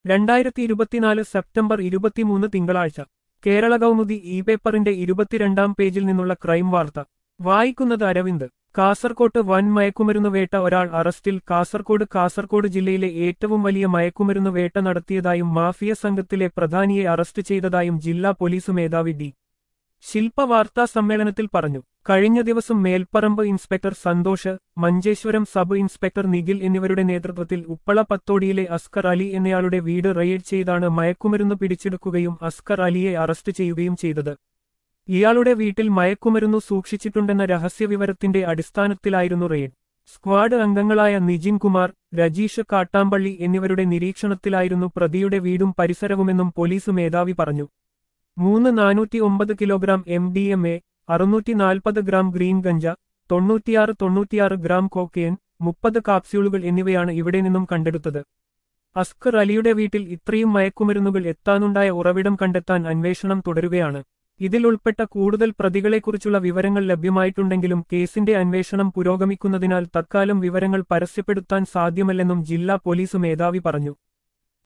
രണ്ടായിരത്തി ഇരുപത്തിനാല് സെപ്റ്റംബർ ഇരുപത്തിമൂന്ന് തിങ്കളാഴ്ച കേരള കൗമുദി ഇ പേപ്പറിന്റെ ഇരുപത്തിരണ്ടാം പേജിൽ നിന്നുള്ള ക്രൈം വാർത്ത വായിക്കുന്നത് അരവിന്ദ് കാസർകോട്ട് വൻ മയക്കുമരുന്ന് വേട്ട ഒരാൾ അറസ്റ്റിൽ കാസർകോട് കാസർകോട് ജില്ലയിലെ ഏറ്റവും വലിയ മയക്കുമരുന്ന് വേട്ട നടത്തിയതായും മാഫിയ സംഘത്തിലെ പ്രധാനിയെ അറസ്റ്റ് ചെയ്തതായും ജില്ലാ പോലീസ് മേധാവി ഡി ശില്പ വാർത്താ സമ്മേളനത്തിൽ പറഞ്ഞു കഴിഞ്ഞ ദിവസം Melparamba inspector Santhosh Manjeshwaram sub inspector Nikhil എന്നിവരുടെ നേതൃത്വത്തിൽ ഉപ്പള പത്തോടിയിലെ അസ്കർ അലി എന്നയാളുടെ വീട് റെയ്ഡ് ചെയ്താണ് മയക്കുമരുന്ന് പിടിച്ചെടുക്കുകയും അസ്കർ അലിയെ അറസ്റ്റ് ചെയ്യുകയും ചെയ്തത് ഇയാളുടെ വീട്ടിൽ മയക്കുമരുന്നു സൂക്ഷിച്ചിട്ടുണ്ടെന്ന രഹസ്യവിവരത്തിന്റെ അടിസ്ഥാനത്തിലായിരുന്നു റെയ്ഡ് സ്ക്വാഡ് അംഗങ്ങളായ നിജിൻ കുമാർ രജീഷ് കാട്ടാമ്പള്ളി എന്നിവരുടെ നിരീക്ഷണത്തിലായിരുന്നു പ്രതിയുടെ വീടും പരിസരവുമെന്നും പോലീസ് മേധാവി പറഞ്ഞു മൂന്ന് നാനൂറ്റി ഒമ്പത് kilogram M D M A അറുന്നൂറ്റി നാൽപ്പത് ഗ്രാം ഗ്രീൻ ഗഞ്ച തൊണ്ണൂറ്റിയാറ് തൊണ്ണൂറ്റിയാറ് ഗ്രാം കോക്കയൻ മുപ്പത് കാപ്സ്യൂളുകൾ എന്നിവയാണ് ഇവിടെ നിന്നും കണ്ടെടുത്തത് അസ്കർ അലിയുടെ വീട്ടിൽ ഇത്രയും മയക്കുമരുന്നുകൾ എത്താനുണ്ടായ ഉറവിടം കണ്ടെത്താൻ അന്വേഷണം തുടരുകയാണ് ഇതിൽ ഉൾപ്പെട്ട കൂടുതൽ പ്രതികളെക്കുറിച്ചുള്ള വിവരങ്ങൾ ലഭ്യമായിട്ടുണ്ടെങ്കിലും കേസിന്റെ അന്വേഷണം പുരോഗമിക്കുന്നതിനാൽ തത്കാലം വിവരങ്ങൾ പരസ്യപ്പെടുത്താൻ സാധ്യമല്ലെന്നും ജില്ലാ പോലീസ് മേധാവി പറഞ്ഞു